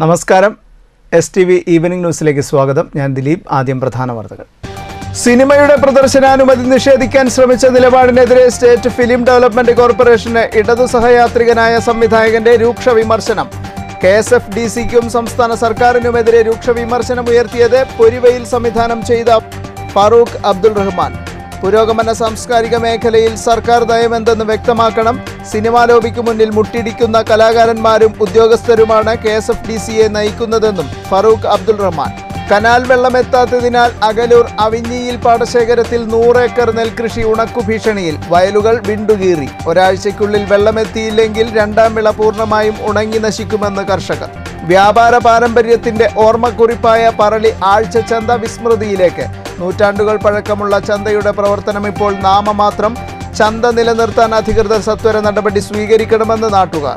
നമസ്കാരം S T V evening ന്യൂസിലേക്ക് സ്വാഗതം ഞാൻ ദിലീപ് ആദ്യം പ്രധാന വാർത്തകൾ സിനിമയുടെ പ്രദർശനാനുമതി നിഷേധിക്കാൻ ശ്രമിച്ച നിലപാടിനെതിരെ സ്റ്റേറ്റ് ഫിലിം ഡെവലപ്മെന്റ് കോർപ്പറേഷന് ഇടതു സഹയാത്രികനായ സംവിധായകന്റെ രൂക്ഷ വിമർശനം കെ എസ് എഫ് ഡി സിക്കും സംസ്ഥാന സർക്കാരിനുമെതിരെ രൂക്ഷ വിമർശനം ഉയർത്തിയത് പൊരിവയിൽ സംവിധാനം ചെയ്ത ഫാറൂഖ് അബ്ദുൾ റഹ്മാൻ പുരോഗമന സാംസ്കാരിക മേഖലയിൽ സർക്കാർ നയമെന്തെന്ന് വ്യക്തമാക്കണം സിനിമാ ലോബിക്ക് മുന്നിൽ മുട്ടിടിക്കുന്ന കലാകാരന്മാരും ഉദ്യോഗസ്ഥരുമാണ് കെ എസ് എഫ് ഡി സിയെ നയിക്കുന്നതെന്നും ഫറൂഖ് അബ്ദുൾ റഹ്മാൻ കനാൽ വെള്ളമെത്താത്തതിനാൽ അകലൂർ അവിഞ്ഞിയിൽ പാടശേഖരത്തിൽ നൂറേക്കർ നെൽകൃഷി ഉണക്കു ഭീഷണിയിൽ വയലുകൾ വിണ്ടുകീറി ഒരാഴ്ചയ്ക്കുള്ളിൽ വെള്ളമെത്തിയില്ലെങ്കിൽ രണ്ടാം വിള പൂർണ്ണമായും ഉണങ്ങി നശിക്കുമെന്ന് കർഷകർ വ്യാപാര പാരമ്പര്യത്തിന്റെ ഓർമ്മക്കുറിപ്പായ പറളി ആഴ്ച ചന്ത വിസ്മൃതിയിലേക്ക് നൂറ്റാണ്ടുകൾ പഴക്കമുള്ള ചന്തയുടെ പ്രവർത്തനം ഇപ്പോൾ നാമമാത്രം ചന്ത നിലനിർത്താൻ അധികൃതർ സത്വര നടപടി സ്വീകരിക്കണമെന്ന് നാട്ടുകാർ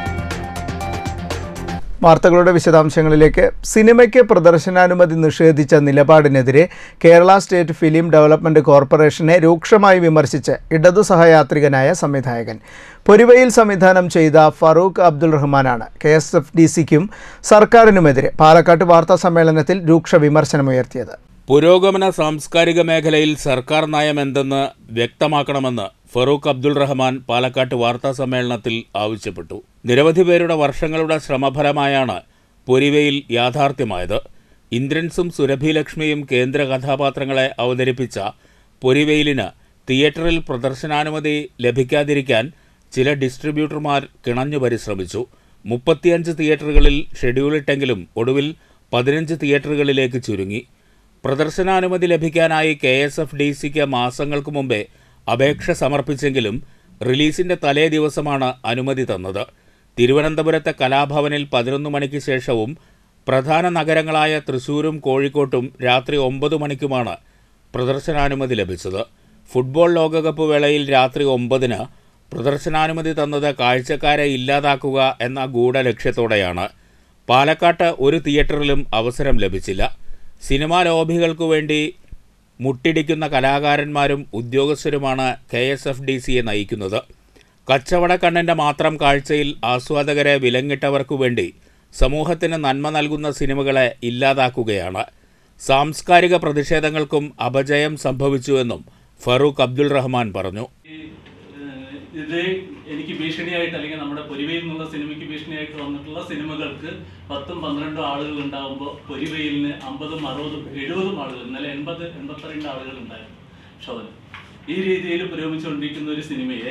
വാർത്തകളുടെ വിശദാംശങ്ങളിലേക്ക് സിനിമയ്ക്ക് പ്രദർശനാനുമതി നിഷേധിച്ച നിലപാടിനെതിരെ കേരള സ്റ്റേറ്റ് ഫിലിം ഡെവലപ്മെന്റ് കോർപ്പറേഷനെ രൂക്ഷമായി വിമർശിച്ച് ഇടതു സഹയാത്രികനായ സംവിധായകൻ പൊരിവയിൽ സംവിധാനം ചെയ്ത ഫറൂഖ് അബ്ദുൾ റഹ്മാനാണ് കെ എസ് എഫ് ഡി സിക്കും സർക്കാരിനുമെതിരെ പാലക്കാട്ട് വാർത്താ സമ്മേളനത്തിൽ രൂക്ഷ വിമർശനമുയർത്തിയത് പുരോഗമന സാംസ്കാരിക മേഖലയിൽ സർക്കാർ നയം എന്തെന്ന് വ്യക്തമാക്കണമെന്ന് ഫറൂഖ് അബ്ദുൾ റഹ്മാൻ പാലക്കാട്ട് വാർത്താ സമ്മേളനത്തിൽ ആവശ്യപ്പെട്ടു നിരവധി പേരുടെ വർഷങ്ങളുടെ ശ്രമഫലമായാണ് പൊരിവയിൽ യാഥാർത്ഥ്യമായത് ഇന്ദ്രൻസും സുരഭിലക്ഷ്മിയും കേന്ദ്ര കഥാപാത്രങ്ങളെ അവതരിപ്പിച്ച പൊരിവെയിലിന് തിയേറ്ററിൽ പ്രദർശനാനുമതി ലഭിക്കാതിരിക്കാൻ ചില ഡിസ്ട്രിബ്യൂട്ടർമാർ കിണഞ്ഞു പരിശ്രമിച്ചു മുപ്പത്തിയഞ്ച് തിയേറ്ററുകളിൽ ഷെഡ്യൂളിട്ടെങ്കിലും ഒടുവിൽ പതിനഞ്ച് തിയേറ്ററുകളിലേക്ക് ചുരുങ്ങി പ്രദർശനാനുമതി ലഭിക്കാനായി കെ എസ് എഫ് ഡി സിക്ക് മാസങ്ങൾക്ക് മുമ്പേ അപേക്ഷ സമർപ്പിച്ചെങ്കിലും റിലീസിന്റെ തലേ ദിവസമാണ് അനുമതി തന്നത് തിരുവനന്തപുരത്തെ കലാഭവനിൽ പതിനൊന്ന് മണിക്ക് ശേഷവും പ്രധാന നഗരങ്ങളായ തൃശൂരും കോഴിക്കോട്ടും രാത്രി ഒമ്പത് മണിക്കുമാണ് പ്രദർശനാനുമതി ലഭിച്ചത് ഫുട്ബോൾ ലോകകപ്പ് വേളയിൽ രാത്രി ഒമ്പതിന് പ്രദർശനാനുമതി തന്നത് കാഴ്ചക്കാരെ ഇല്ലാതാക്കുക എന്ന ഗൂഢലക്ഷ്യത്തോടെയാണ് പാലക്കാട്ട് ഒരു തിയേറ്ററിലും അവസരം ലഭിച്ചില്ല സിനിമാ ലോബികൾക്കു വേണ്ടി മുട്ടിടിക്കുന്ന കലാകാരന്മാരും ഉദ്യോഗസ്ഥരുമാണ് കെ എസ് എഫ് ഡി സിയെ നയിക്കുന്നത് കച്ചവടക്കണ്ണൻ്റെ മാത്രം കാഴ്ചയിൽ ആസ്വാദകരെ വിലങ്ങിട്ടവർക്കു വേണ്ടി സമൂഹത്തിന് നന്മ നൽകുന്ന സിനിമകളെ ഇല്ലാതാക്കുകയാണ് സാംസ്കാരിക പ്രതിഷേധങ്ങൾക്കും അപജയം സംഭവിച്ചുവെന്നും ഫറൂഖ് അബ്ദുൾ റഹ്മാൻ പറഞ്ഞു ഈ, ഏഹ്, ഇത് എനിക്ക് ഭീഷണിയായിട്ട് അല്ലെങ്കിൽ നമ്മുടെ പൊരിവയിൽ എന്നുള്ള സിനിമയ്ക്ക് ഭീഷണിയായിട്ട് വന്നിട്ടുള്ള സിനിമകൾക്ക് പത്തും പന്ത്രണ്ടും ആളുകൾ ഉണ്ടാകുമ്പോൾ പൊരിവെയിലിന് അമ്പതും അറുപതും എഴുപതും ആളുകൾ ഇന്നലെ എൺപത് എൺപത്തിരണ്ട് ആളുകൾ ഉണ്ടായിരുന്നു ഷോന് ഈ രീതിയിൽ പുരോഗമിച്ചുകൊണ്ടിരിക്കുന്ന ഒരു സിനിമയെ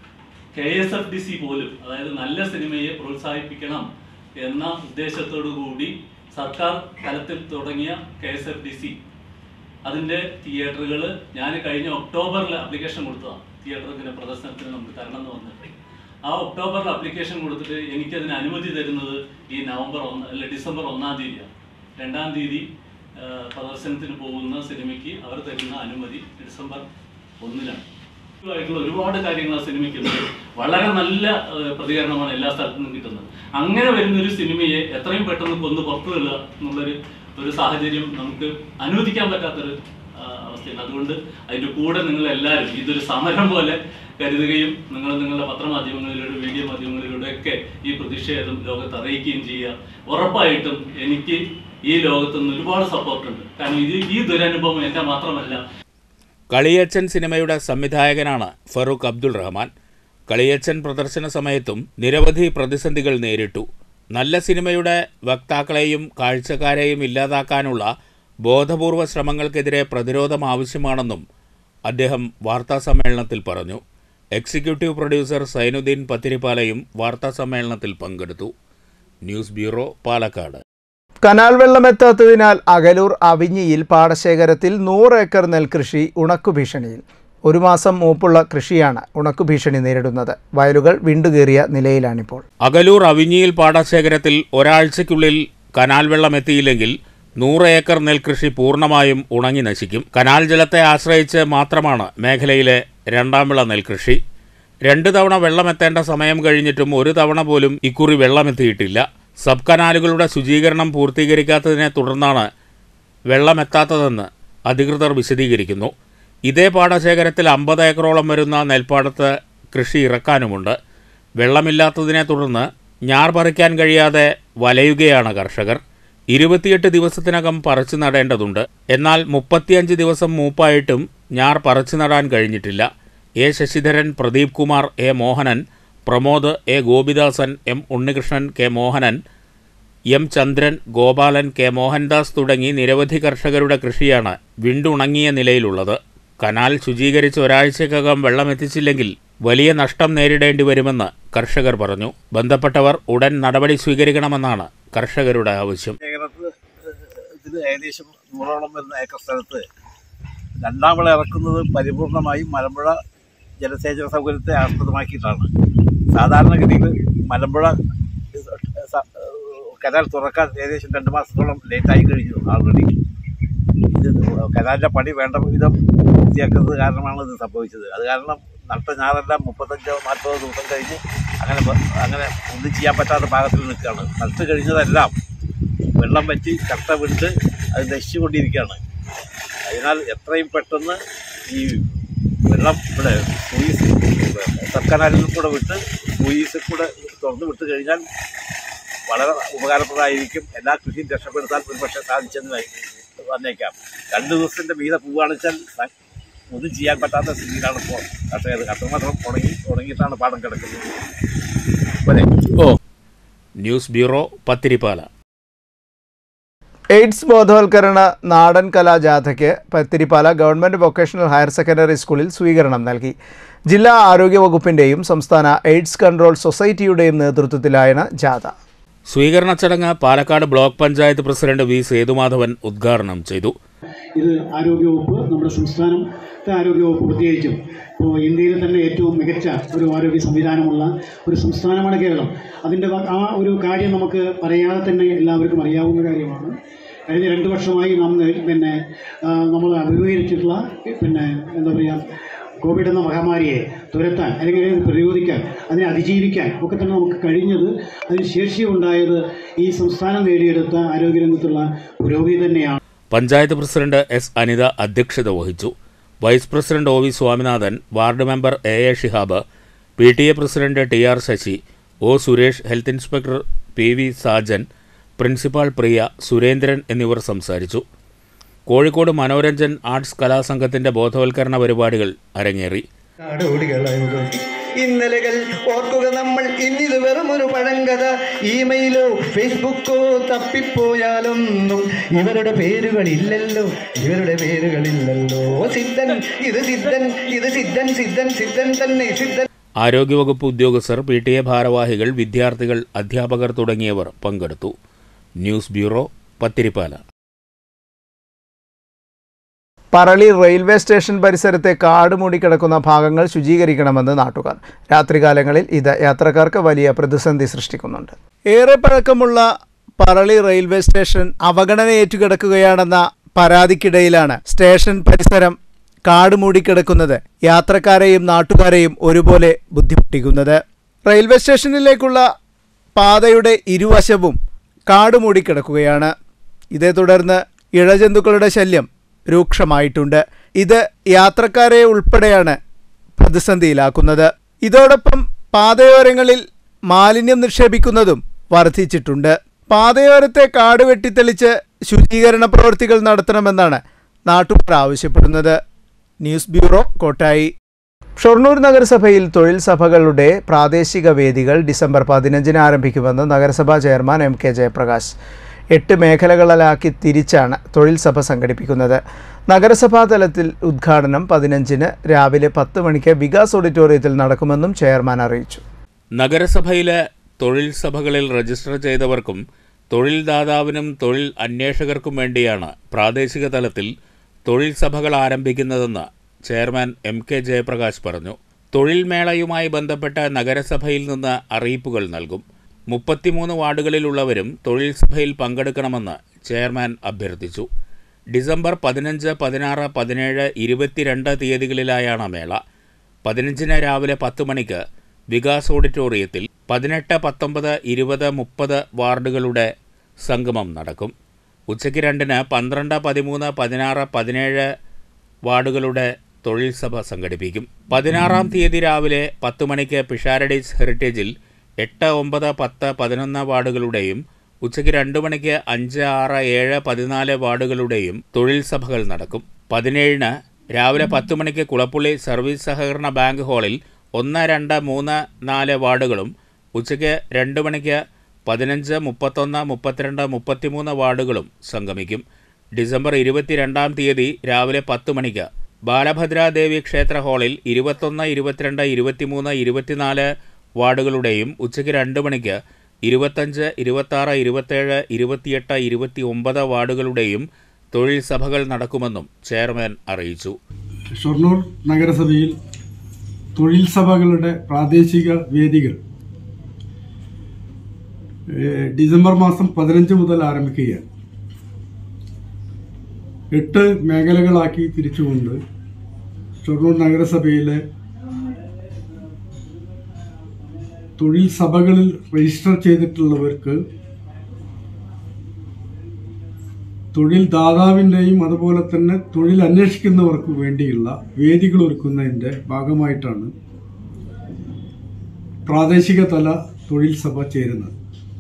K S F D C പോലും അതായത് നല്ല സിനിമയെ പ്രോത്സാഹിപ്പിക്കണം എന്ന ഉദ്ദേശത്തോടു കൂടി സർക്കാർ തലത്തിൽ തുടങ്ങിയ K S F D C അതിൻ്റെ തിയേറ്ററുകൾ ഞാൻ കഴിഞ്ഞ ഒക്ടോബറിൽ ആപ്ലിക്കേഷൻ കൊടുത്തതാണ് തിയേറ്ററിൻ്റെ പ്രദർശനത്തിന് നമുക്ക് തരണം എന്ന് പറഞ്ഞിട്ട് ആ ഒക്ടോബറിൽ ആപ്ലിക്കേഷൻ കൊടുത്തിട്ട് എനിക്കതിന് അനുമതി തരുന്നത് ഈ നവംബർ ഒന്ന് അല്ല ഡിസംബർ ഒന്നാം തീയതിയാണ് രണ്ടാം തീയതി ആ, പ്രദർശനത്തിന് പോകുന്ന സിനിമയ്ക്ക് അവർ തരുന്ന അനുമതി ഡിസംബർ ഒന്നിലാണ് ആയിട്ടുള്ള ഒരുപാട് കാര്യങ്ങൾ ആ സിനിമയ്ക്കുണ്ട് വളരെ നല്ല ആ, പ്രതികരണമാണ് എല്ലാ സ്ഥലത്തു നിന്നും കിട്ടുന്നത് അങ്ങനെ വരുന്ന ഒരു സിനിമയെ എത്രയും പെട്ടെന്ന് കൊന്ന് പുറത്തു വിടുക എന്നുള്ളൊരു ഒരു സാഹചര്യം നമുക്ക് അനുവദിക്കാൻ പറ്റാത്തൊരു ആ, അവസ്ഥയാണ് അതുകൊണ്ട് അതിന്റെ കൂടെ നിങ്ങൾ എല്ലാവരും ഇതൊരു സമരം പോലെ കരുതുകയും നിങ്ങൾ നിങ്ങളുടെ പത്രമാധ്യമങ്ങളിലൂടെ വീഡിയോ മാധ്യമങ്ങളിലൂടെ ഒക്കെ ഈ പ്രതിഷേധം ലോകത്ത് അറിയിക്കുകയും ചെയ്യുക ഉറപ്പായിട്ടും എനിക്ക് ഈ ലോകത്ത് നിന്ന് ഒരുപാട് സപ്പോർട്ടുണ്ട് കാരണം ഇത് ഈ ദുരനുഭവം എൻ്റെ മാത്രമല്ല കളിയച്ചൻ സിനിമയുടെ സംവിധായകനാണ് ഫറൂഖ് അബ്ദുൾ റഹ്മാൻ കളിയച്ചൻ പ്രദർശന സമയത്തും നിരവധി പ്രതിസന്ധികൾ നേരിട്ടു നല്ല സിനിമയുടെ വക്താക്കളെയും കാഴ്ചക്കാരെയും ഇല്ലാതാക്കാനുള്ള ബോധപൂർവ ശ്രമങ്ങൾക്കെതിരെ പ്രതിരോധം ആവശ്യമാണെന്നും അദ്ദേഹം വാർത്താസമ്മേളനത്തിൽ പറഞ്ഞു എക്സിക്യൂട്ടീവ് പ്രൊഡ്യൂസർ സൈനുദ്ദീൻ പത്തിരിപ്പാലയും വാർത്താസമ്മേളനത്തിൽ പങ്കെടുത്തു ന്യൂസ് ബ്യൂറോ പാലക്കാട് കനാൽ വെള്ളമെത്താത്തതിനാൽ അകലൂർ അവിഞ്ഞിയിൽ പാടശേഖരത്തിൽ നൂറ് ഏക്കർ നെൽകൃഷി ഉണക്കു ഭീഷണിയിൽ ഒരു മാസം മൂപ്പുള്ള കൃഷിയാണ് ഉണക്കു ഭീഷണി നേരിടുന്നത് വയലുകൾ വിണ്ടുകീറിയ നിലയിലാണിപ്പോൾ അകലൂർ അവിഞ്ഞിയിൽ പാടശേഖരത്തിൽ ഒരാഴ്ചയ്ക്കുള്ളിൽ കനാൽ വെള്ളം എത്തിയില്ലെങ്കിൽ നൂറ് ഏക്കർ നെൽകൃഷി പൂർണ്ണമായും ഉണങ്ങി നശിക്കും കനാൽ ജലത്തെ ആശ്രയിച്ച് മാത്രമാണ് മേഖലയിലെ രണ്ടാം വിള നെൽകൃഷി രണ്ട് തവണ വെള്ളമെത്തേണ്ട സമയം കഴിഞ്ഞിട്ടും ഒരു തവണ പോലും ഇക്കുറി വെള്ളമെത്തിയിട്ടില്ല സബ് കനാലുകളുടെ ശുചീകരണം പൂർത്തീകരിക്കാത്തതിനെ തുടർന്നാണ് വെള്ളമെത്താത്തതെന്ന് അധികൃതർ വിശദീകരിക്കുന്നു ഇതേ പാടശേഖരത്തിൽ അമ്പത് ഏക്കറോളം വരുന്ന നെൽപ്പാടത്ത് കൃഷി ഇറക്കാനുമുണ്ട് വെള്ളമില്ലാത്തതിനെ തുടർന്ന് ഞാർ പറിക്കാൻ കഴിയാതെ വലയുകയാണ് കർഷകർ ഇരുപത്തിയെട്ട് ദിവസത്തിനകം പറിച്ചു നടേണ്ടതുണ്ട് എന്നാൽ മുപ്പത്തിയഞ്ച് ദിവസം മൂപ്പായിട്ടും ഞാർ പറിച്ചു നടാൻ കഴിഞ്ഞിട്ടില്ല A Sasidharan Pradeep Kumar A Mohanan Pramod A Gopidasan M Unnikrishnan K Mohanan M Chandran Gopalan K Mohandas തുടങ്ങി നിരവധി കർഷകരുടെ കൃഷിയാണ് വിണ്ടുണങ്ങിയ നിലയിലുള്ളത് കനാൽ ശുചീകരിച്ച് ഒരാഴ്ചക്കകം വെള്ളമെത്തിച്ചില്ലെങ്കിൽ വലിയ നഷ്ടം നേരിടേണ്ടി വരുമെന്ന് കർഷകർ പറഞ്ഞു ബന്ധപ്പെട്ടവർ ഉടൻ നടപടി സ്വീകരിക്കണമെന്നാണ് കർഷകരുടെ ആവശ്യം ഏക്കറത്ത് ഇതിൽ ഏകദേശം നൂറോളം വരുന്ന ഏക്കർ സ്ഥലത്ത് രണ്ടാം വിള ഇറക്കുന്നത് പരിപൂർണമായും മലമ്പുഴ ജലസേചന സൗകര്യത്തെ ആസ്പദമാക്കിയിട്ടാണ് സാധാരണഗതിയിൽ മലമ്പുഴ സ- കനാൽ തുറക്കാൻ ഏകദേശം രണ്ട് മാസത്തോളം ലേറ്റായി കഴിഞ്ഞു ആൾറെഡി ഇത് കനാലിൻ്റെ പണി വേണ്ട വിധം പൂർത്തിയാക്കുന്നത് കാരണമാണ് ഇത് സംഭവിച്ചത് അത് കാരണം നട്ട ഞാറെല്ലാം മുപ്പത്തഞ്ചോ നാൽപ്പതോ ദിവസം കഴിഞ്ഞ് അങ്ങനെ വ- അങ്ങനെ ഒന്നും ചെയ്യാൻ പറ്റാത്ത പാകത്തിൽ നിൽക്കുകയാണ് നട്ട് കഴിഞ്ഞതെല്ലാം വെള്ളം വറ്റി കട്ട വിട്ട് അത് നശിച്ചുകൊണ്ടിരിക്കുകയാണ് അതിനാൽ എത്രയും പെട്ടെന്ന് ഈ വെള്ളം ഇവിടെ സൂയിസ് സബ്കനാലിൽ കൂടെ വിട്ട് സൂയിസിൽ കൂടെ തുറന്ന് വിട്ട് കഴിഞ്ഞാൽ വളരെ ഉപകാരപ്രദമായിരിക്കും എല്ലാ കൃഷിയും രക്ഷപ്പെടുത്താൻ ഒരുപക്ഷെ സാധിച്ചെന്ന് വ- വന്നേക്കാം രണ്ട് ദിവസത്തിന്റെ മീത പോവുകയാണെച്ചാൽ സ- ഒന്നും ചെയ്യാൻ പറ്റാത്ത സ്ഥിതിയിലാണ് ഇപ്പോൾ കർഷകർ അത്രമാത്രം ഉണങ്ങി ഉണങ്ങിയിട്ടാണ് പാടം കിടക്കുന്നത് പോലെ ഓ ന്യൂസ് ബ്യൂറോ പത്തിരിപ്പാല എയ്ഡ്സ് ബോധവൽക്കരണ നാടൻ കലാജാഥയ്ക്ക് Pathirippala government vocational higher secondary സ്കൂളിൽ സ്വീകരണം നൽകി ജില്ലാ ആരോഗ്യ വകുപ്പിന്റെയും സംസ്ഥാന എയ്ഡ്സ് കൺട്രോൾ സൊസൈറ്റിയുടെയും നേതൃത്വത്തിലായാണ് ജാഥ സ്വീകരണ ചടങ്ങ് Palakkad block panchayat president V Sethumadhavan ഉദ്ഘാടനം ചെയ്തു ഇത് ആരോഗ്യവകുപ്പ് നമ്മുടെ സംസ്ഥാനത്തെ ആരോഗ്യവകുപ്പ് പ്രത്യേകിച്ചും ഇപ്പോൾ ഇന്ത്യയിൽ തന്നെ ഏറ്റവും മികച്ച ഒരു ആരോഗ്യ സംവിധാനമുള്ള ഒരു സംസ്ഥാനമാണ് കേരളം അതിൻ്റെ വ- ആ ഒരു കാര്യം നമുക്ക് പറയാതെ തന്നെ എല്ലാവർക്കും അറിയാവുന്ന കാര്യമാണ് കഴിഞ്ഞ രണ്ട് വർഷമായി നാം നേ- പിന്നെ ആ, നമ്മൾ അഭിമുഖീകരിച്ചിട്ടുള്ള പിന്നെ എന്താ പറയുക കോവിഡ് എന്ന മഹാമാരിയെ തുരത്താൻ അല്ലെങ്കിൽ അതിനെ പ്രതിരോധിക്കാൻ അതിനെ അതിജീവിക്കാൻ ഒക്കെ തന്നെ നമുക്ക് കഴിഞ്ഞത് അതിന് ശേഷിയുണ്ടായത് ഈ സംസ്ഥാനം നേടിയെടുത്ത ആരോഗ്യരംഗത്തുള്ള പുരോഗതി തന്നെയാണ് പഞ്ചായത്ത് പ്രസിഡന്റ് എസ് അനിത അധ്യക്ഷത വഹിച്ചു vice president O V Swaminathan ward member A A Shihab P T A president T R Sasi O Suresh health inspector P V Sajan principal Priya Surendran എന്നിവർ സംസാരിച്ചു കോഴിക്കോട് മനോരഞ്ജൻ ആർട്സ് കലാസംഘത്തിന്റെ ബോധവൽക്കരണ പരിപാടികൾ അരങ്ങേറി നാടോടികളായിരുന്നു ഇന്നലകൾ ഓർക്കുക നമ്മൾ ഇന്നിത് വെറും ഒരു പഴങ്കഥ ഇമെയിലോ ഫേസ്ബുക്കോ തപ്പിപ്പോയാലൊന്നും ഇവരുടെ പേരുകളില്ലല്ലോ ഇവരുടെ പേരുകളില്ലല്ലോ സിദ്ധൻ ഇത് സിദ്ധൻ ഇത് സിദ്ധൻ സിദ്ധൻ സിദ്ധൻ തന്നെ സിദ്ധൻ ആരോഗ്യവകുപ്പ് ഉദ്യോഗസ്ഥർ പി ടി എ ഭാരവാഹികൾ വിദ്യാർത്ഥികൾ അധ്യാപകർ തുടങ്ങിയവർ പങ്കെടുത്തു news bureau Pathirippala Parali railway station പരിസരത്തെ കാട് മൂടിക്കിടക്കുന്ന ഭാഗങ്ങൾ ശുചീകരിക്കണമെന്ന് നാട്ടുകാർ രാത്രികാലങ്ങളിൽ ഇത് യാത്രക്കാർക്ക് വലിയ പ്രതിസന്ധി സൃഷ്ടിക്കുന്നുണ്ട് ഏറെ പഴക്കമുള്ള പറളി റെയിൽവേ സ്റ്റേഷൻ അവഗണന ഏറ്റുകിടക്കുകയാണെന്ന പരാതിക്കിടയിലാണ് സ്റ്റേഷൻ പരിസരം കാട് മൂടിക്കിടക്കുന്നത് യാത്രക്കാരെയും നാട്ടുകാരെയും ഒരുപോലെ ബുദ്ധിമുട്ടിക്കുന്നത് റെയിൽവേ സ്റ്റേഷനിലേക്കുള്ള പാതയുടെ ഇരുവശവും കാട് മൂടിക്കിടക്കുകയാണ് ഇതേ തുടർന്ന് ഇഴജന്തുക്കളുടെ ശല്യം രൂക്ഷമായിട്ടുണ്ട് ഇത് യാത്രക്കാരെ ഉൾപ്പെടെയാണ് പ്രതിസന്ധിയിലാക്കുന്നത് ഇതോടൊപ്പം പാതയോരങ്ങളിൽ മാലിന്യം നിക്ഷേപിക്കുന്നതും വർദ്ധിച്ചിട്ടുണ്ട് പാതയോരത്തെ കാട് വെട്ടിത്തെളിച്ച് ശുചീകരണ പ്രവൃത്തികൾ നടത്തണമെന്നാണ് നാട്ടുകാർ ആവശ്യപ്പെടുന്നത് ന്യൂസ് ബ്യൂറോ കോട്ടായി ഷൊർണൂർ നഗരസഭയിൽ തൊഴിൽ സഭകളുടെ പ്രാദേശിക വേദികൾ ഡിസംബർ പതിനഞ്ചിന് ആരംഭിക്കുമെന്ന് നഗരസഭാ ചെയർമാൻ എം കെ ജയപ്രകാശ് എട്ട് മേഖലകളിലാക്കി തിരിച്ചാണ് തൊഴിൽ സഭ സംഘടിപ്പിക്കുന്നത് നഗരസഭാ തലത്തിൽ ഉദ്ഘാടനം പതിനഞ്ചിന് രാവിലെ പത്ത് മണിക്ക് വികാസ് ഓഡിറ്റോറിയത്തിൽ നടക്കുമെന്നും ചെയർമാൻ അറിയിച്ചു നഗരസഭയിലെ തൊഴിൽ സഭകളിൽ രജിസ്റ്റർ ചെയ്തവർക്കും തൊഴിൽ ദാതാവിനും തൊഴിൽ അന്വേഷകർക്കും വേണ്ടിയാണ് പ്രാദേശിക തലത്തിൽ തൊഴിൽ സഭകൾ ആരംഭിക്കുന്നതെന്ന് ചെയർമാൻ എം കെ ജയപ്രകാശ് പറഞ്ഞു തൊഴിൽ മേളയുമായി ബന്ധപ്പെട്ട് നഗരസഭയിൽ നിന്ന് അറിയിപ്പുകൾ നൽകും മുപ്പത്തിമൂന്ന് വാർഡുകളിലുള്ളവരും തൊഴിൽ സഭയിൽ പങ്കെടുക്കണമെന്ന് ചെയർമാൻ അഭ്യർത്ഥിച്ചു ഡിസംബർ പതിനഞ്ച് പതിനാറ് പതിനേഴ് ഇരുപത്തിരണ്ട് തീയതികളിലായാണ് മേള പതിനഞ്ചിന് രാവിലെ പത്ത് മണിക്ക് വികാസ് ഓഡിറ്റോറിയത്തിൽ പതിനെട്ട് പത്തൊമ്പത് ഇരുപത് മുപ്പത് വാർഡുകളുടെ സംഗമം നടക്കും ഉച്ചയ്ക്ക് രണ്ടിന് പന്ത്രണ്ട് പതിമൂന്ന് പതിനാറ് പതിനേഴ് വാർഡുകളുടെ തൊഴിൽ സഭ സംഘടിപ്പിക്കും പതിനാറാം തീയതി രാവിലെ പത്ത് മണിക്ക് പിഷാരഡീസ് ഹെറിറ്റേജിൽ എട്ട് ഒമ്പത് പത്ത് പതിനൊന്ന് വാർഡുകളുടെയും ഉച്ചയ്ക്ക് രണ്ട് മണിക്ക് അഞ്ച് ആറ് ഏഴ് പതിനാല് വാർഡുകളുടെയും തൊഴിൽ സഭകൾ നടക്കും പതിനേഴിന് രാവിലെ പത്ത് മണിക്ക് കുളപ്പുള്ളി സർവീസ് സഹകരണ ബാങ്ക് ഹാളിൽ ഒന്ന് രണ്ട് മൂന്ന് നാല് വാർഡുകളും ഉച്ചയ്ക്ക് രണ്ട് മണിക്ക് പതിനഞ്ച് മുപ്പത്തൊന്ന് മുപ്പത്തിരണ്ട് മുപ്പത്തിമൂന്ന് വാർഡുകളും സംഗമിക്കും ഡിസംബർ ഇരുപത്തിരണ്ടാം തീയതി രാവിലെ പത്ത് മണിക്ക് ബാലഭദ്രാദേവി ക്ഷേത്ര ഹാളിൽ ഇരുപത്തൊന്ന് ഇരുപത്തിരണ്ട് ഇരുപത്തിമൂന്ന് ഇരുപത്തിനാല് വാർഡുകളുടെയും ഉച്ചയ്ക്ക് രണ്ട് മണിക്ക് ഇരുപത്തഞ്ച് ഇരുപത്താറ് ഇരുപത്തേഴ് ഇരുപത്തിയെട്ട് ഇരുപത്തി ഒമ്പത് വാർഡുകളുടെയും തൊഴിൽ സഭകൾ നടക്കുമെന്നും ചെയർമാൻ അറിയിച്ചു ഷൊർണൂർ നഗരസഭയിൽ തൊഴിൽ സഭകളുടെ പ്രാദേശിക വേദികൾ ഏഹ്, ഡിസംബർ മാസം പതിനഞ്ച് മുതൽ ആരംഭിക്കുകയാണ് എട്ട് മേഖലകളാക്കി തിരിച്ചുകൊണ്ട് ഷൊർണൂർ നഗരസഭയിലെ തൊഴിൽ സഭകളിൽ രജിസ്റ്റർ ചെയ്തിട്ടുള്ളവർക്ക് തൊഴിൽ ദാതാവിൻ്റെയും അതുപോലെ തന്നെ തൊഴിൽ അന്വേഷിക്കുന്നവർക്ക് വേണ്ടിയുള്ള വേദികൾ ഒരുക്കുന്നതിൻ്റെ ഭാഗമായിട്ടാണ് പ്രാദേശിക തല തൊഴിൽ സഭ ചേരുന്നത്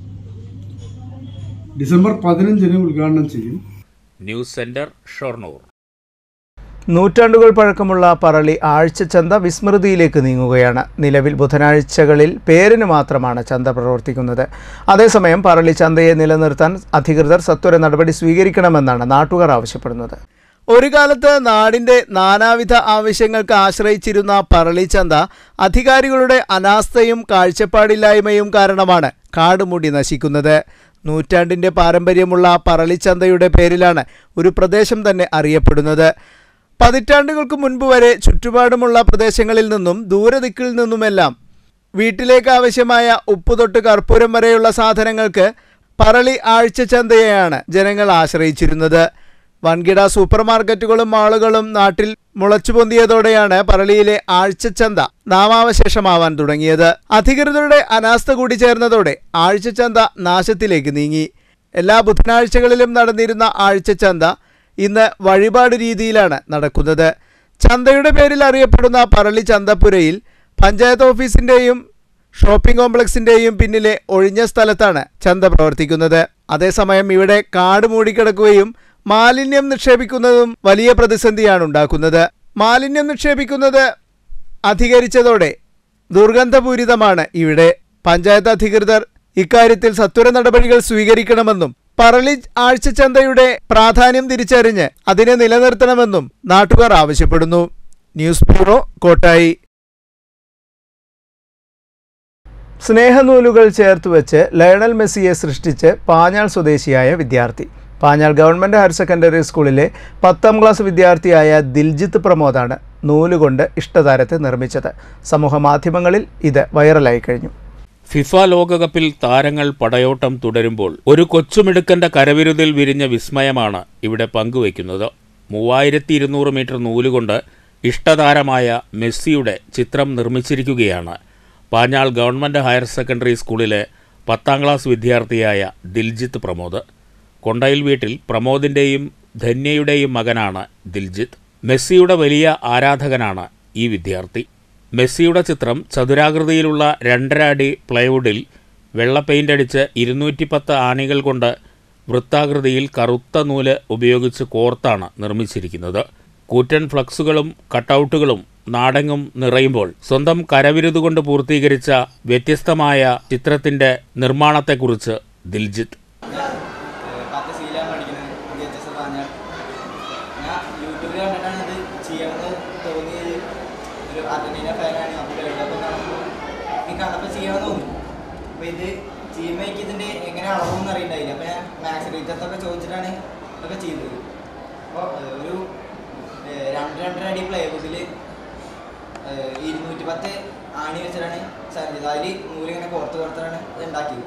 ഡിസംബർ പതിനഞ്ചിന് ഉദ്ഘാടനം ചെയ്യും ന്യൂസ് സെന്റർ ഷൊർണൂർ നൂറ്റാണ്ടുകൾ പഴക്കമുള്ള പറളി ആഴ്ചച്ചന്ത വിസ്മൃതിയിലേക്ക് നീങ്ങുകയാണ് നിലവിൽ ബുധനാഴ്ചകളിൽ പേരിന് മാത്രമാണ് ചന്ത പ്രവർത്തിക്കുന്നത് അതേസമയം പറളി ചന്തയെ നിലനിർത്താൻ അധികൃതർ സത്വര നടപടി സ്വീകരിക്കണമെന്നാണ് നാട്ടുകാർ ആവശ്യപ്പെടുന്നത് ഒരു കാലത്ത് നാടിൻ്റെ നാനാവിധ ആവശ്യങ്ങൾക്ക് ആശ്രയിച്ചിരുന്ന പറളി ചന്ത അധികാരികളുടെ അനാസ്ഥയും കാഴ്ചപ്പാടില്ലായ്മയും കാരണമാണ് കാടുമൂടി നശിക്കുന്നത് നൂറ്റാണ്ടിൻ്റെ പാരമ്പര്യമുള്ള പറളിച്ചന്തയുടെ പേരിലാണ് ഒരു പ്രദേശം തന്നെ അറിയപ്പെടുന്നത് പതിറ്റാണ്ടുകൾക്ക് മുൻപ് വരെ ചുറ്റുപാടുമുള്ള പ്രദേശങ്ങളിൽ നിന്നും ദൂരദിക്കിൽ നിന്നുമെല്ലാം വീട്ടിലേക്ക് ആവശ്യമായ ഉപ്പ് തൊട്ട് കർപ്പൂരം വരെയുള്ള സാധനങ്ങൾക്ക് പറളി ആഴ്ചച്ചന്തയെയാണ് ജനങ്ങൾ ആശ്രയിച്ചിരുന്നത് വൻകിട സൂപ്പർ മാർക്കറ്റുകളും മാളുകളും നാട്ടിൽ മുളച്ചുപൊന്തിയതോടെയാണ് പറളിയിലെ ആഴ്ചച്ചന്ത നാമാവശേഷമാവാൻ തുടങ്ങിയത് അധികൃതരുടെ അനാസ്ഥ കൂടി ചേർന്നതോടെ ആഴ്ചച്ചന്ത നാശത്തിലേക്ക് നീങ്ങി എല്ലാ ബുധനാഴ്ചകളിലും നടന്നിരുന്ന ആഴ്ചച്ചന്ത ഇന്ന് വഴിപാട് രീതിയിലാണ് നടക്കുന്നത് ചന്തയുടെ പേരിൽ അറിയപ്പെടുന്ന പറളി ചന്തപ്പുരയിൽ പഞ്ചായത്ത് ഓഫീസിൻ്റെയും ഷോപ്പിംഗ് കോംപ്ലക്സിൻ്റെയും പിന്നിലെ ഒഴിഞ്ഞ സ്ഥലത്താണ് ചന്ത പ്രവർത്തിക്കുന്നത് അതേസമയം ഇവിടെ കാട് മൂടിക്കിടക്കുകയും മാലിന്യം നിക്ഷേപിക്കുന്നതും വലിയ പ്രതിസന്ധിയാണ് ഉണ്ടാക്കുന്നത് മാലിന്യം നിക്ഷേപിക്കുന്നത് അധികരിച്ചതോടെ ദുർഗന്ധപൂരിതമാണ് ഇവിടെ പഞ്ചായത്ത് അധികൃതർ ഇക്കാര്യത്തിൽ സത്വര നടപടികൾ സ്വീകരിക്കണമെന്നും പറളി ആഴ്ചച്ചന്തയുടെ പ്രാധാന്യം തിരിച്ചറിഞ്ഞ് അതിനെ നിലനിർത്തണമെന്നും നാട്ടുകാർ ആവശ്യപ്പെടുന്നു ന്യൂസ് ബ്യൂറോ കോട്ടായി സ്നേഹനൂലുകൾ ചേർത്തുവെച്ച് ലയണൽ മെസ്സിയെ സൃഷ്ടിച്ച് പാഞ്ഞാൾ സ്വദേശിയായ വിദ്യാർത്ഥി പാഞ്ഞാൾ ഗവൺമെൻറ് ഹയർ സെക്കൻഡറി സ്കൂളിലെ പത്താം ക്ലാസ് വിദ്യാർത്ഥിയായ ദിൽജിത്ത് പ്രമോദാണ് നൂലുകൊണ്ട് ഇഷ്ടതാരത്തെ നിർമ്മിച്ചത് സമൂഹ മാധ്യമങ്ങളിൽ ഇത് വൈറലായി കഴിഞ്ഞു ഫിഫ ലോകകപ്പിൽ താരങ്ങൾ പടയോട്ടം തുടരുമ്പോൾ ഒരു കൊച്ചുമിടുക്കന്റെ കരവിരുതിൽ വിരിഞ്ഞ വിസ്മയമാണ് ഇവിടെ പങ്കുവയ്ക്കുന്നത് മൂവായിരത്തി ഇരുന്നൂറ് മീറ്റർ നൂലുകൊണ്ട് ഇഷ്ടതാരമായ മെസ്സിയുടെ ചിത്രം നിർമ്മിച്ചിരിക്കുകയാണ് പാഞ്ഞാൾ ഗവൺമെൻറ് ഹയർ സെക്കൻഡറി സ്കൂളിലെ പത്താം ക്ലാസ് വിദ്യാർത്ഥിയായ ദിൽജിത്ത് പ്രമോദ് കൊണ്ടയിൽ വീട്ടിൽ പ്രമോദിൻ്റെയും ധന്യയുടെയും മകനാണ് ദിൽജിത്ത് മെസ്സിയുടെ വലിയ ആരാധകനാണ് ഈ വിദ്യാർത്ഥി മെസ്സിയുടെ ചിത്രം ചതുരാകൃതിയിലുള്ള രണ്ടര അടി പ്ലൈവുഡിൽ വെള്ള പെയിൻ്റ് അടിച്ച് ഇരുന്നൂറ്റി പത്ത് ആണികൾ കൊണ്ട് വൃത്താകൃതിയിൽ കറുത്ത നൂല് ഉപയോഗിച്ച് കോർത്താണ് നിർമ്മിച്ചിരിക്കുന്നത് കൂറ്റൻ ഫ്ലക്സുകളും കട്ടൗട്ടുകളും നാടെങ്ങും നിറയുമ്പോൾ സ്വന്തം കരവിരുതുകൊണ്ട് പൂർത്തീകരിച്ച വ്യത്യസ്തമായ ചിത്രത്തിൻ്റെ നിർമ്മാണത്തെക്കുറിച്ച് ദിൽജിത്ത് പത്ത് സീലാണ് പഠിക്കുന്നത് ജി എച്ച് എസ് പറഞ്ഞാൽ ഞാൻ യൂട്യൂബിൽ കണ്ടിട്ടാണ് ഇത് ചെയ്യണമെന്ന് തോന്നിയത് ഒരു അർജന്റീന ഫാനാണ് അപ്പോൾ വേൾഡ് കപ്പ് കാണുമ്പോൾ എനിക്ക് കണ്ടപ്പോൾ ചെയ്യണമെന്ന് തോന്നി അപ്പോൾ ഇത് ചെയ്യുമ്പോൾ എനിക്ക് ഇതിൻ്റെ എങ്ങനെ അളവൊന്നും അറിയണ്ടായില്ല അപ്പോൾ ഞാൻ മാക്സ് ടീച്ചർത്തൊക്കെ ചോദിച്ചിട്ടാണ് ഇതൊക്കെ ചെയ്തത് അപ്പോൾ ഒരു ഏഹ്, രണ്ട് രണ്ടര അടി പ്ലൈവുഡിൽ ഇരുന്നൂറ്റി പത്ത് ആണി വെച്ചിട്ടാണ് ചെയ്തത് അതിൽ നൂലിങ്ങനെ കോർത്ത് കോർത്താണ് ഇത് ഉണ്ടാക്കിയത്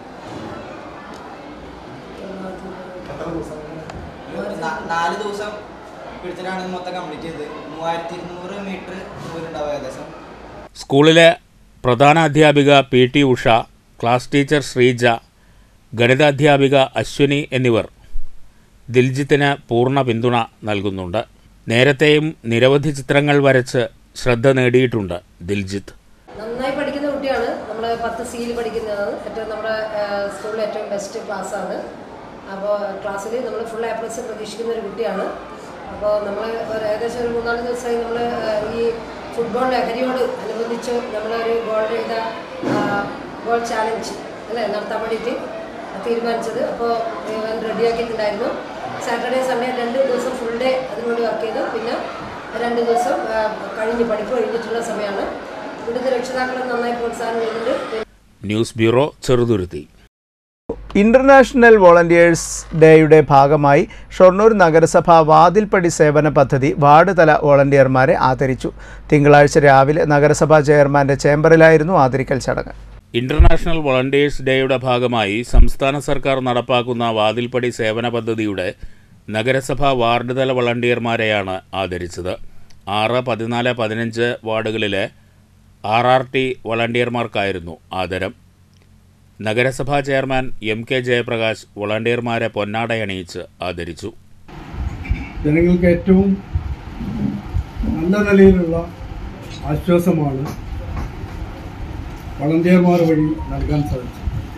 ഒരു നാ- നാല് ദിവസം പിടിച്ചിട്ടാണ് ഇത് മൊത്തം കംപ്ലീറ്റ് ചെയ്തത് മൂവായിരത്തി ഇരുന്നൂറ് മീറ്റർ ദൂരമുണ്ടാവും ഏകദേശം സ്കൂളിലെ പ്രധാന അധ്യാപിക P T Usha class teacher Sreeja ഗണിതാധ്യാപിക അശ്വിനി എന്നിവർ ദിൽജിത്തിന് പൂർണ്ണ പിന്തുണ നൽകുന്നുണ്ട് നേരത്തെയും നിരവധി ചിത്രങ്ങൾ വരച്ച് ശ്രദ്ധ നേടിയിട്ടുണ്ട് ദിൽജിത്ത് നന്നായി പഠിക്കുന്ന കുട്ടിയാണ് നമ്മൾ പത്ത് സിയിൽ പഠിക്കുന്നതാണ് ഏറ്റവും നമ്മുടെ സ്കൂളിലെ ഏറ്റവും ബെസ്റ്റ് ഫസ്റ്റ് ക്ലാസ്സാണ് അപ്പോൾ ക്ലാസ്സിൽ നമ്മൾ ഫുൾ എ പ്ലസ് പ്രതീക്ഷിക്കുന്ന ഒരു കുട്ടിയാണ് അപ്പോൾ നമ്മൾ ഒരു ഏകദേശം ഒരു മൂന്നാല് ദിവസമായി നമ്മൾ ഈ ഫുട്ബോൾ ലഹരിയോട് അനുബന്ധിച്ച് നമ്മളൊരു ഗോൾ ചെയ്ത ഗോൾ ചാലഞ്ച് അല്ലേ നടത്താൻ വേണ്ടിയിട്ട് തീരുമാനിച്ചത് അപ്പോൾ ഇവൻ റെഡിയാക്കിയിട്ടുണ്ടായിരുന്നു സാറ്റർഡേ സൺഡേ രണ്ട് ദിവസം ഫുൾ ഡേ അതിനുവേണ്ടി വർക്ക് ചെയ്തു പിന്നെ രണ്ട് ദിവസം ആ, കഴിഞ്ഞ് പഠിപ്പ് കഴിഞ്ഞിട്ടുള്ള സമയമാണ് ഇവിടുത്തെ രക്ഷിതാക്കളെ നന്നായി പ്രോത്സാഹനം ചെയ്യുന്നുണ്ട് news bureau Cheruthuruthy international volunteers ഡേയുടെ ഭാഗമായി ഷൊർണൂർ നഗരസഭ വാതിൽപ്പടി സേവന പദ്ധതി വാർഡ് തല വോളണ്ടിയർമാരെ ആദരിച്ചു തിങ്കളാഴ്ച രാവിലെ നഗരസഭാ ചെയർമാന്റെ ചേംബറിലായിരുന്നു ആദരിക്കൽ ചടങ്ങ് ഇന്റർനാഷണൽ വളണ്ടിയേഴ്സ് ഡേയുടെ ഭാഗമായി സംസ്ഥാന സർക്കാർ നടപ്പാക്കുന്ന വാതിൽപ്പടി സേവന പദ്ധതിയുടെ നഗരസഭാ വാർഡ് തല വളണ്ടിയർമാരെയാണ് ആദരിച്ചത് ആറ് പതിനാല് പതിനഞ്ച് വാർഡുകളിലെ ആർ ആർ ടി വളണ്ടിയർമാർക്കായിരുന്നു ആദരം നഗരസഭാ ചെയർമാൻ എം കെ ജയപ്രകാശ് വളണ്ടിയർമാരെ പൊന്നാടയണിയിച്ച് ആദരിച്ചു ജനങ്ങൾക്ക് ഏറ്റവും നല്ല നിലയിലുള്ള ആശ്വാസമാണ് വളണ്ടിയർമാർ വഴി നൽകാൻ സാധിച്ചത്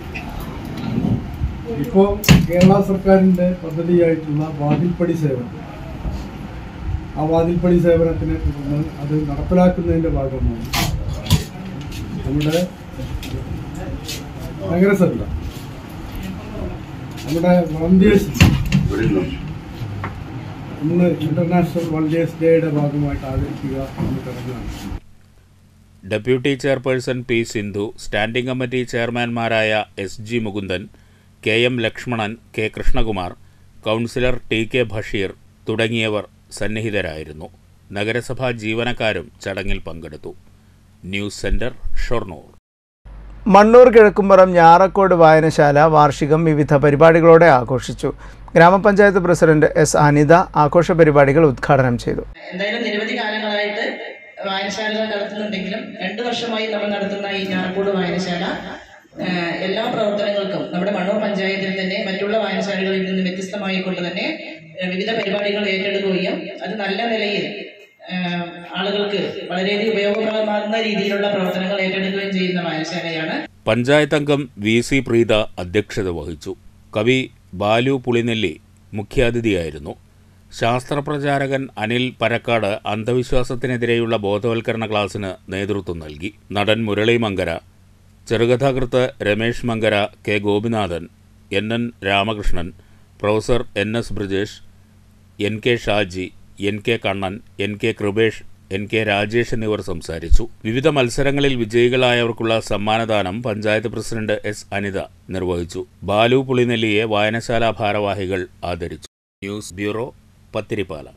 ഇപ്പോൾ കേരള സർക്കാരിൻ്റെ പദ്ധതിയായിട്ടുള്ള വാതിൽപ്പടി സേവനം ആ വാതിൽപ്പടി സേവനത്തിനെ തുടർന്ന് അത് നടപ്പിലാക്കുന്നതിൻ്റെ ഭാഗമായി നമ്മുടെ നഗരസഭ നമ്മുടെ വളണ്ടിയേഴ്സ് ഇന്ന് ഇന്റർനാഷണൽ വളണ്ടിയേഴ്സ് ഡേയുടെ ഭാഗമായിട്ട് ആചരിക്കുക എന്ന ചടങ്ങാണ് deputy chairperson P Sindhu standing committee ചെയർമാൻമാരായ S G Mukundan K M Lakshmanan K Krishnakumar councillor T K Basheer തുടങ്ങിയവർ സന്നിഹിതരായിരുന്നു നഗരസഭാ ജീവനക്കാരും ചടങ്ങിൽ പങ്കെടുത്തു ന്യൂസ് സെന്റർ ഷൊർണൂർ മണ്ണൂർ കിഴക്കുംപുറം ഞാറക്കോട് വായനശാല വാർഷികം വിവിധ പരിപാടികളോടെ ആഘോഷിച്ചു ഗ്രാമപഞ്ചായത്ത് പ്രസിഡന്റ് എസ് അനിത ആഘോഷ പരിപാടികൾ ഉദ്ഘാടനം ചെയ്തു എന്തായാലും നിരവധി കാലങ്ങളായിട്ട് വായനശാലകൾ നടത്തുന്നുണ്ടെങ്കിലും രണ്ടു വർഷമായി നമ്മൾ നടത്തുന്ന ഈ ഞാറക്കോട് വായനശാല ആ, എല്ലാ പ്രവർത്തനങ്ങൾക്കും നമ്മുടെ മണ്ണൂർ പഞ്ചായത്തിൽ തന്നെ മറ്റുള്ള വായനശാലകളിൽ നിന്ന് വ്യത്യസ്തമായി കൊണ്ട് തന്നെ ആ, വിവിധ പരിപാടികൾ ഏറ്റെടുക്കുകയും അത് നല്ല നിലയിൽ ആ, ആളുകൾക്ക് വളരെയധികം ഉപയോഗപ്രദമാകുന്ന രീതിയിലുള്ള പ്രവർത്തനങ്ങൾ ഏറ്റെടുക്കുകയും ചെയ്യുന്ന വായനശാലയാണ് പഞ്ചായത്ത് അംഗം വി സി പ്രീത അധ്യക്ഷത വഹിച്ചു കവി ബാലു പുളിനെല്ലി മുഖ്യാതിഥിയായിരുന്നു ശാസ്ത്രപ്രചാരകൻ അനിൽ പരക്കാട് അന്ധവിശ്വാസത്തിനെതിരെയുള്ള ബോധവൽക്കരണ ക്ലാസ്സിന് നേതൃത്വം നൽകി നടൻ മുരളി മങ്കര ചെറുകഥാകൃത്ത് Ramesh Mankara K Gopinathan N N Ramakrishnan professor N S Brijesh N K Shaji N K Kannan N K Kripesh N K Rajesh എന്നിവർ സംസാരിച്ചു വിവിധ മത്സരങ്ങളിൽ വിജയികളായവർക്കുള്ള സമ്മാനദാനം പഞ്ചായത്ത് പ്രസിഡന്റ് എസ് അനിത നിർവഹിച്ചു ബാലു പുളിനെല്ലിയെ വായനശാല ഭാരവാഹികൾ ആദരിച്ചു news bureau Pathirippala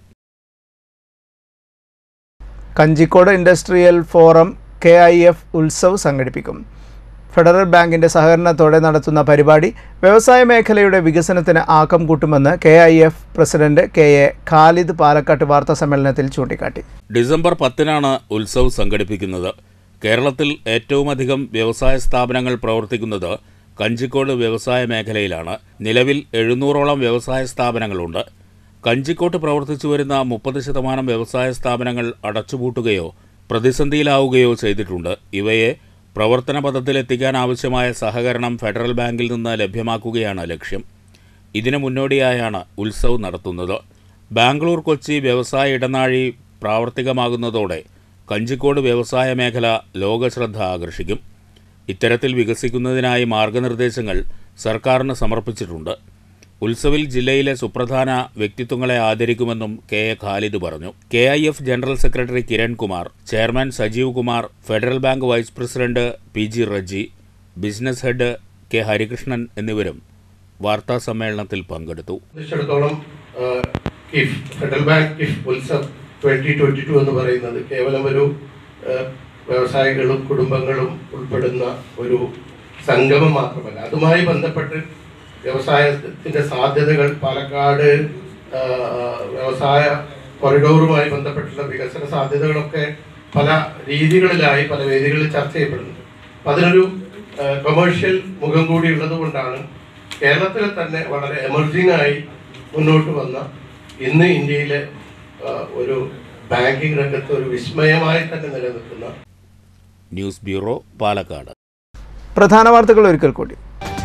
Kanjikode industrial forum K I F Utsav സംഘടിപ്പിക്കും ഫെഡറൽ ബാങ്കിന്റെ സഹകരണത്തോടെ നടത്തുന്ന പരിപാടി വ്യവസായ മേഖലയുടെ വികസനത്തിന് ആക്കം കൂട്ടുമെന്ന് K I F president K A Khalid പാലക്കാട്ട് വാർത്താ സമ്മേളനത്തിൽ ചൂണ്ടിക്കാട്ടി ഡിസംബർ പത്തിനാണ് ഉത്സവ് സംഘടിപ്പിക്കുന്നത് കേരളത്തിൽ ഏറ്റവുമധികം വ്യവസായ സ്ഥാപനങ്ങൾ പ്രവർത്തിക്കുന്നത് കഞ്ചിക്കോട് വ്യവസായ മേഖലയിലാണ് നിലവിൽ എഴുന്നൂറോളം വ്യവസായ സ്ഥാപനങ്ങളുണ്ട് കഞ്ചിക്കോട്ട് പ്രവർത്തിച്ചു വരുന്ന മുപ്പത് ശതമാനം വ്യവസായ സ്ഥാപനങ്ങൾ അടച്ചുപൂട്ടുകയോ പ്രതിസന്ധിയിലാവുകയോ ചെയ്തിട്ടുണ്ട് ഇവയെ പ്രവർത്തന പദത്തിലെത്തിക്കാൻ ആവശ്യമായ സഹകരണം ഫെഡറൽ ബാങ്കിൽ നിന്ന് ലഭ്യമാക്കുകയാണ് ലക്ഷ്യം ഇതിനു മുന്നോടിയായാണ് ഉത്സവ് നടത്തുന്നത് ബാംഗ്ലൂർ കൊച്ചി വ്യവസായ ഇടനാഴി പ്രാവർത്തികമാകുന്നതോടെ കഞ്ചിക്കോട് വ്യവസായ മേഖല ലോകശ്രദ്ധ ആകർഷിക്കും ഇത്തരത്തിൽ വികസിക്കുന്നതിനായി മാർഗനിർദ്ദേശങ്ങൾ സർക്കാരിന് സമർപ്പിച്ചിട്ടുണ്ട് ഉത്സവിൽ ജില്ലയിലെ സുപ്രധാന വ്യക്തിത്വങ്ങളെ ആദരിക്കുമെന്നും കെ എ ഖാലിദ് പറഞ്ഞു K I F general secretary Kiran Kumar chairman Sajeev Kumar Federal Bank vice president P G Reji business head K Harikrishnan എന്നിവരും വാർത്താ സമ്മേളനത്തിൽ പങ്കെടുത്തു സംബന്ധിച്ചിടത്തോളം ആ, KIF Federal Bank KIF Utsav twenty twenty two എന്ന് പറയുന്നത് കേവലം ഒരു ആ, വ്യവസായികളും കുടുംബങ്ങളും ഉൾപ്പെടുന്ന ഒരു സംഗമം മാത്രമല്ല അതുമായി ബന്ധപ്പെട്ട് വ്യവസായത്തിന്റെ സാധ്യതകൾ പാലക്കാട് ആ, വ്യവസായ കൊറിഡോറുമായി ബന്ധപ്പെട്ടുള്ള വികസന സാധ്യതകളൊക്കെ പല രീതികളിലായി പല വേദികളിൽ ചർച്ച ചെയ്യപ്പെടുന്നുണ്ട് അപ്പൊ അതിനൊരു കൊമേഴ്ഷ്യൽ മുഖം കൂടി ഉള്ളത് കൊണ്ടാണ് കേരളത്തിൽ തന്നെ വളരെ എമർജിംഗ് ആയി മുന്നോട്ട് വന്ന ഇന്ന് ഇന്ത്യയിലെ ആ, ഒരു ബാങ്കിംഗ് രംഗത്ത് ഒരു വിസ്മയമായി തന്നെ നിലനിൽക്കുന്ന ന്യൂസ് ബ്യൂറോ പാലക്കാട് പ്രധാന വാർത്തകൾ ഒരിക്കൽ കൂടി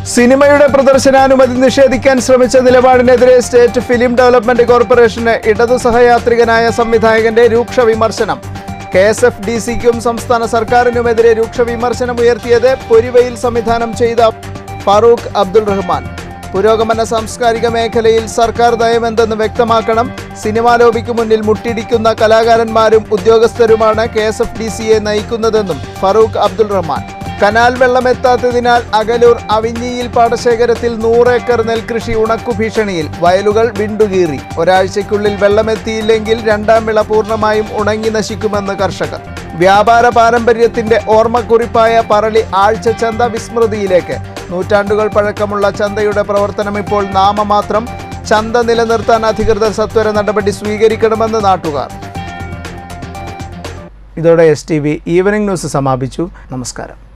സിനിമയുടെ പ്രദർശനാനുമതി നിഷേധിക്കാൻ ശ്രമിച്ച നിലപാടിനെതിരെ സ്റ്റേറ്റ് ഫിലിം ഡെവലപ്മെന്റ് കോർപ്പറേഷന് ഇടതു സഹയാത്രികനായ സംവിധായകന്റെ രൂക്ഷ വിമർശനം കെ എസ് എഫ് ഡി സിക്കും സംസ്ഥാന സർക്കാരിനുമെതിരെ രൂക്ഷ വിമർശനം ഉയർത്തിയത് പൊരിവയിൽ സംവിധാനം ചെയ്ത ഫാറൂഖ് അബ്ദുൾ റഹ്മാൻ പുരോഗമന സാംസ്കാരിക മേഖലയിൽ സർക്കാർ നയമെന്തെന്ന് വ്യക്തമാക്കണം സിനിമാ ലോബിക്ക് മുന്നിൽ മുട്ടിടിക്കുന്ന കലാകാരന്മാരും ഉദ്യോഗസ്ഥരുമാണ് കെ എസ് എഫ് ഡി സിയെ നയിക്കുന്നതെന്നും ഫറൂഖ് അബ്ദുൾ റഹ്മാൻ കനാൽ വെള്ളമെത്താത്തതിനാൽ അകലൂർ അവിഞ്ഞിയിൽ പാടശേഖരത്തിൽ നൂറേക്കർ നെൽകൃഷി ഉണക്കു ഭീഷണിയിൽ വയലുകൾ വിണ്ടുകീറി ഒരാഴ്ചയ്ക്കുള്ളിൽ വെള്ളമെത്തിയില്ലെങ്കിൽ രണ്ടാം വിള പൂർണ്ണമായും ഉണങ്ങി നശിക്കുമെന്ന് കർഷകർ വ്യാപാര പാരമ്പര്യത്തിന്റെ ഓർമ്മക്കുറിപ്പായ പറളി ആഴ്ച ചന്ത വിസ്മൃതിയിലേക്ക് നൂറ്റാണ്ടുകൾ പഴക്കമുള്ള ചന്തയുടെ പ്രവർത്തനം ഇപ്പോൾ നാമമാത്രം ചന്ത നിലനിർത്താൻ അധികൃതർ സത്വര നടപടി സ്വീകരിക്കണമെന്ന് നാട്ടുകാർ ഇതോടെ S T V evening news സമാപിച്ചു നമസ്കാരം